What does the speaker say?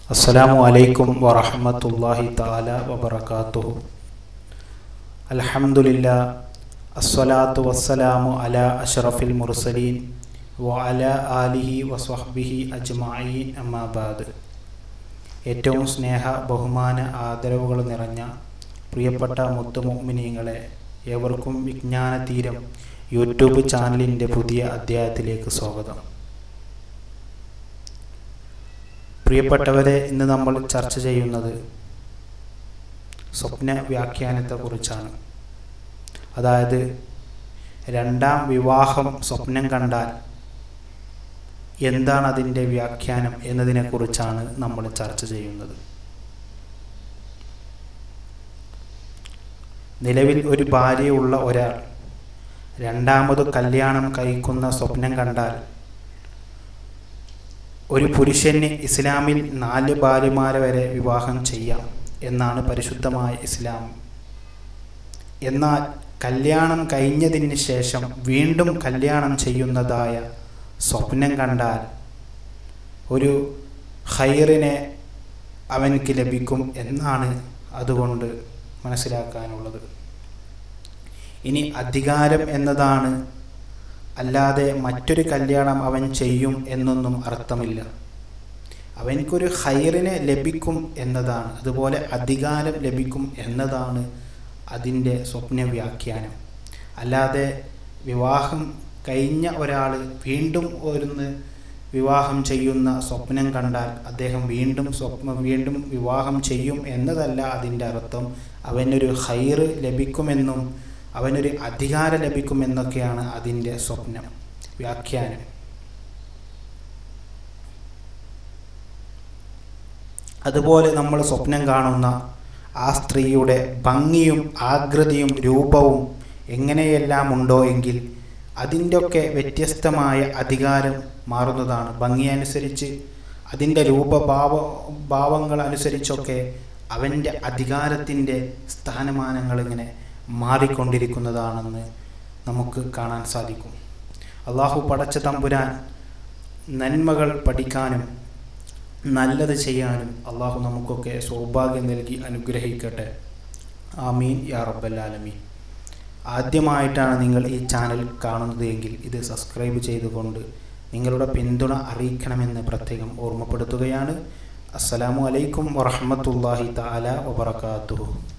അസ്സലാമു അലൈക്കും വറഹ്മത്തുള്ളാഹി തആല വബറകാതുഹു അൽഹംദുലില്ലാ അസ്സലാത്തു വസ്സലാമു അലാ അഷ്റഫിൽ മുർസലീൻ വഅലാ ആലിഹി വസ്വഹ്ബിഹി അജ്മഈൻ അമ്മാ ബാദ് ഏറ്റവും സ്നേഹ ബഹുമാന ആദരവുകൾ നിറഞ്ഞ പ്രിയപ്പെട്ട മുത്തുമുഅ്മിനീങ്ങളെ ഏവർക്കും വിജ്ഞാനതീരം യൂട്യൂബ് ചാനലിൻ്റെ പുതിയ അധ്യായത്തിലേക്ക് സ്വാഗതം പ്രിയപ്പെട്ടവരെ ഇന്ന് നമ്മൾ ചർച്ച ചെയ്യുന്നത് സ്വപ്ന വ്യാഖ്യാനത്തെക്കുറിച്ചാണ് അതായത് രണ്ടാം വിവാഹം സ്വപ്നം കണ്ടാൽ എന്താണ് അതിൻ്റെ വ്യാഖ്യാനം എന്നതിനെക്കുറിച്ചാണ് നമ്മൾ ചർച്ച ചെയ്യുന്നത് നിലവിൽ ഒരു ഭാര്യയുള്ള ഒരാൾ രണ്ടാമത് കല്യാണം കഴിക്കുന്ന സ്വപ്നം കണ്ടാൽ ഒരു പുരുഷന് ഇസ്ലാമിൽ നാല് ഭാര്യമാരെ വരെ വിവാഹം ചെയ്യാം എന്നാണ് പരിശുദ്ധമായ ഇസ്ലാം എന്നാൽ കല്യാണം കഴിഞ്ഞതിന് ശേഷം വീണ്ടും കല്യാണം ചെയ്യുന്നതായ സ്വപ്നം കണ്ടാൽ ഒരു ഹൈറിനെ അവനക്ക് ലഭിക്കും എന്നാണ് അതുകൊണ്ട് മനസ്സിലാക്കാനുള്ളത് ഇനി അധികാരം എന്നതാണ് അല്ലാതെ മറ്റൊരു കല്യാണം അവൻ ചെയ്യും എന്നൊന്നും അർത്ഥമില്ല അവനക്കൊരു ഹൈറിനെ ലഭിക്കും എന്നതാണ് അതുപോലെ അധികാരം ലഭിക്കും എന്നതാണ് അതിൻ്റെ സ്വപ്ന വ്യാഖ്യാനം അല്ലാതെ വിവാഹം കഴിഞ്ഞ ഒരാൾ വീണ്ടും ഒരുന്ന് വിവാഹം ചെയ്യുന്ന സ്വപ്നം കണ്ടാൽ അദ്ദേഹം വീണ്ടും സ്വപ്നം വീണ്ടും വിവാഹം ചെയ്യും എന്നതല്ല അതിൻ്റെ അർത്ഥം അവനൊരു ഹൈറ് ലഭിക്കുമെന്നും അവനൊരു അധികാരം ലഭിക്കുമെന്നൊക്കെയാണ് അതിൻ്റെ സ്വപ്നം വ്യാഖ്യാനം അതുപോലെ നമ്മൾ സ്വപ്നം കാണുന്ന ആ സ്ത്രീയുടെ ഭംഗിയും ആകൃതിയും രൂപവും എങ്ങനെയെല്ലാം ഉണ്ടോ എങ്കിൽ അതിൻ്റെയൊക്കെ വ്യത്യസ്തമായ അധികാരം മാറുന്നതാണ് ഭംഗി അനുസരിച്ച് അതിൻ്റെ രൂപഭാവ ഭാവങ്ങൾ അനുസരിച്ചൊക്കെ അവൻ്റെ അധികാരത്തിൻ്റെ സ്ഥാനമാനങ്ങൾ ഇങ്ങനെ മാറിക്കൊണ്ടിരിക്കുന്നതാണെന്ന് നമുക്ക് കാണാൻ സാധിക്കും അള്ളാഹു പടച്ച തമ്പുരാൻ നന്മകൾ പഠിക്കാനും നല്ലത് ചെയ്യാനും അള്ളാഹു നമുക്കൊക്കെ സൗഭാഗ്യം നൽകി അനുഗ്രഹിക്കട്ടെ ആമീൻ യാ റബ്ബല്ലാലമീൻ ആദ്യമായിട്ടാണ് നിങ്ങൾ ഈ ചാനൽ കാണുന്നത് എങ്കിൽ ഇത് സബ്സ്ക്രൈബ് ചെയ്തുകൊണ്ട് നിങ്ങളുടെ പിന്തുണ അറിയിക്കണമെന്ന് പ്രത്യേകം ഓർമ്മപ്പെടുത്തുകയാണ് അസ്സലാമു അലൈക്കും വറഹമത്തല്ലാഹി താല വബർക്കാത്തു